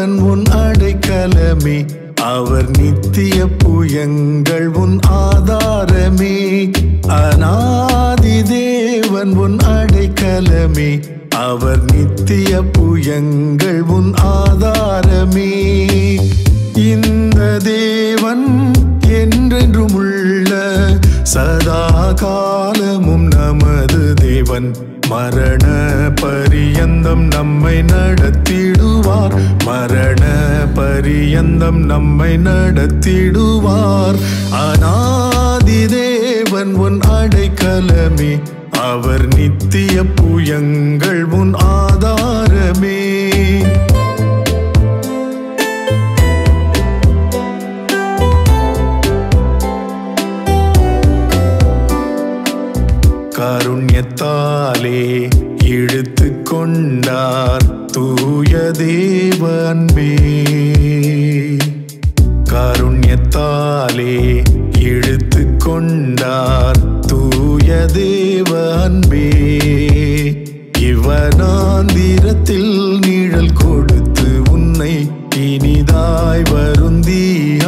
தேவன் உன் அடைக்கலமே அவர் நித்திய புயங்கள் உன் ஆதாரமே அநாதி தேவன் உன் அடைக்கலமே அவர் நித்திய புயங்கள் உன் ஆதாரமே இந்த தேவன் என்றென்றும் உள்ள சதா காலமும் நமது தேவன் மரண பரியந்தம் நம்மை நடத்திடுவார் மரண பரியந்தம் நம்மை நடத்திடுவார் அநாதி தேவன் உன் அடைக்கலமே அவர் நித்திய புயங்கள் உன் ஆதாரமே கருண்யத்தாலே இழுத்து கொண்டார் தூய தேவ அன்பே கருண்யத்தாலே இழுத்து கொண்டார் தூய தேவ அன்பே இவனாந்திரத்தில் நிழல் கொடுத்து உன்னை இனிதாய் வருந்தி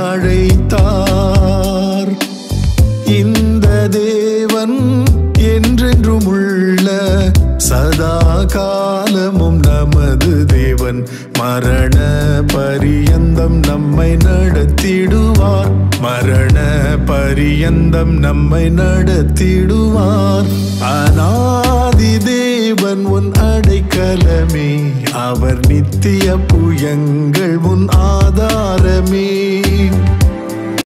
அழைத்தார் இந்த தேவன் என்றென்றும் உள்ள சதா காலமும் நமது தேவன் மரண பரியந்தம் நம்மை நடத்திடுவார் மரண பரியந்தம் நம்மை நடத்திடுவார் அநாதி தேவன் உன் அடைக்கலமே அவர் நித்திய புயங்கள் உன் ஆதாரமே